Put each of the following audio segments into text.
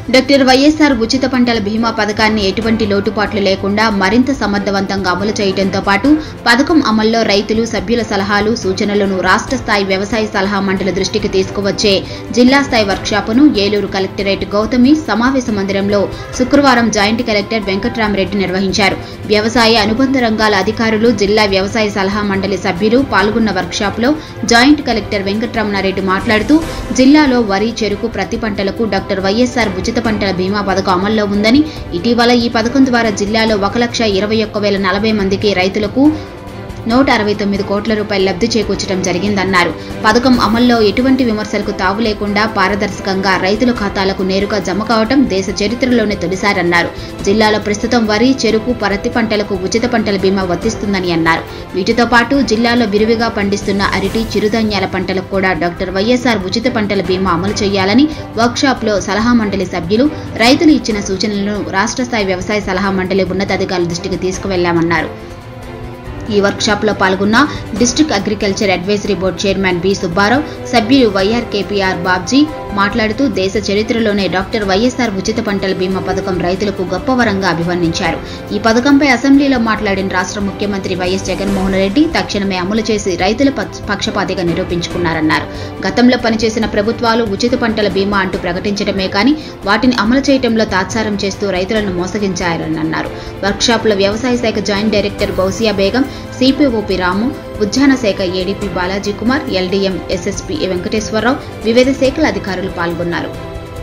Doctor YSR ఉచిత పంటల బీమా పథకాన్ని ఎటువంటి లోటుపాట్లు లేకుండా మరింత సమర్థవంతంగా అమలు చేయడంతో పాటు పథకం అమల్లో రైతులు సభ్యుల సలహాలు సూచనలను రాష్ట్ర స్థాయి వ్యవసాయ సలహా మండలి దృష్టికి తీసుకువచ్చే జిల్లా స్థాయి వర్క్షాపును ఏలూరు కలెక్టరేట్ గౌతమి సమావేశ మందిరంలో శుక్రవారం జాయింట్ కలెక్టర్ వెంకట్రామరెడ్డి నిర్వహించారు వ్యవసాయ అనుబంధ రంగాల అధికారులు జిల్లా వ్యవసాయ సలహా మండలి సభ్యులు పాల్గొన్న వర్క్షాప్లో జాయింట్ కలెక్టర్ వెంకట్రమణారెడ్డి మాట్లాడుతూ జిల్లాలో వరి చెరుకు ప్రతి పంటలకు డాక్టర్ వైఎస్ఆర్ ఉచిత పంటల బీమా పథకం అమల్లో ఉందని ఇటీవల ఈ పథకం ద్వారా జిల్లాలో ఒక లక్ష ఇరవై ఒక్క వేల నలభై మందికి రైతులకు నూట అరవై తొమ్మిది కోట్ల రూపాయల లబ్ధి చేకూర్చడం జరిగిందన్నారు పథకం అమల్లో ఎటువంటి విమర్శలకు తావు లేకుండా పారదర్శకంగా రైతుల ఖాతాలకు నేరుగా జమ కావడం దేశ చరిత్రలోనే తొలిసారన్నారు జిల్లాలో ప్రస్తుతం వరి చెరుకు పరతి పంటలకు ఉచిత పంటల బీమా వర్తిస్తుందని అన్నారు వీటితో పాటు జిల్లాలో విరివిగా పండిస్తున్న అరటి చిరుధాన్యాల పంటలకు కూడా డాక్టర్ వైఎస్ఆర్ ఉచిత పంటల బీమా అమలు చేయాలని వర్క్షాప్లో సలహా మండలి సభ్యులు రైతులు ఇచ్చిన సూచనలను రాష్ట్ర స్థాయి వ్యవసాయ సలహా మండలి ఉన్నతాధికారుల దృష్టికి తీసుకువెళ్లామన్నారు ఈ వర్క్షాప్లో పాల్గొన్న district agriculture advisory board chairman B Subbarao సభ్యులు వైఆర్ కేపీఆర్ బాబ్జీ మాట్లాడుతూ దేశ చరిత్రలోనే డాక్టర్ వైఎస్ఆర్ ఉచిత పంటల బీమా పథకం రైతులకు గొప్ప వరంగా అభివర్ణించారు ఈ పథకంపై అసెంబ్లీలో మాట్లాడిన రాష్ట్ర ముఖ్యమంత్రి వైఎస్ జగన్మోహన్ రెడ్డి తక్షణమే అమలు చేసి రైతుల పక్ష- పక్షపాతిగా నిరూపించుకున్నారన్నారు గతంలో పనిచేసిన ప్రభుత్వాలు ఉచిత పంటల బీమా అంటూ ప్రకటించడమే కానీ వాటిని అమలు చేయడంలో తాత్సారం చేస్తూ రైతులను మోసగించారని అన్నారు వర్క్షాప్లో వ్యవసాయ శాఖ joint director Gausia Begum CPOP Ramu ఉద్యాన శాఖ ADP Balaji Kumar LDM SSP Venkateswararao వివిధ శాఖల అధికారులు పాల్గొన్నారు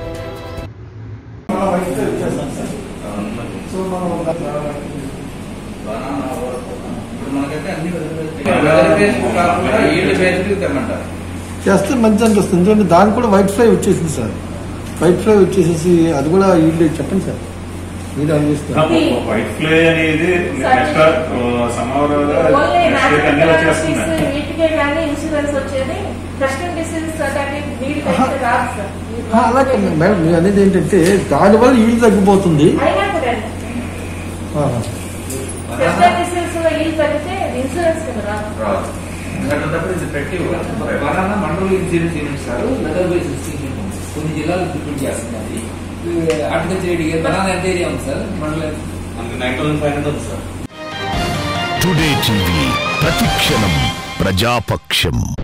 ఇప్పుడు మనకైతే అన్ని వెరిఫికేషన్ కాకుండా ఈల్డ్ బేసిక్ తెమ్మంటారు చేస్తే మంచి అనిపిస్తుంది ఎందుకంటే దానికి కూడా వైట్ ఫ్లై వచ్చేసింది సార్ వైట్ ఫ్లై వచ్చేసేసి అది కూడా వీళ్ళు చెప్పండి సార్ మీరు అనిపిస్తారు వైట్ ఫ్లై అనేది నెక్స్ట్ సమావరంగా ఓన్లీ నెక్స్ట్ వీక్ అన్ని వచ్చేస్తున్నాయి న్యాచురల్ వీటికే కానీ ఇన్సూరెన్స్ వచ్చేది కస్టమ్ డిసీజెస్ అలాంటి వీళ్ళు అయితే రాదు సార్ అలా కాదు మేడం మీరు అనేది ఏంటంటే దానివల్ల ఈల్డ్ తగ్గిపోతుంది అయినా కూడా ఆహా. కస్టమ్ డిసీజెస్ లో వీళ్ళు తగ్గితే ఇన్సూరెన్స్ కింద రాదు రాదు అట్లాంటప్పుడు ఇది పెట్టి ఇవ్వాలి. బనానా మండల ఇన్సూరెన్స్ చేయించారు మెదర్ బేసిస్ స్కీమ్ కొన్ని జిల్లాలు ట్రీట్మెంట్ చేస్తున్నది హార్టికల్చర్ ఏరియా బనానా ఎంత ఏరియా ఉంది సార్ మండలం మనకి నైన్ థౌసండ్ ఫైవ్ హండ్రెడ్ ఉంది సార్ టుడే టీవీ ప్రతిక్షణం ప్రజాపక్షం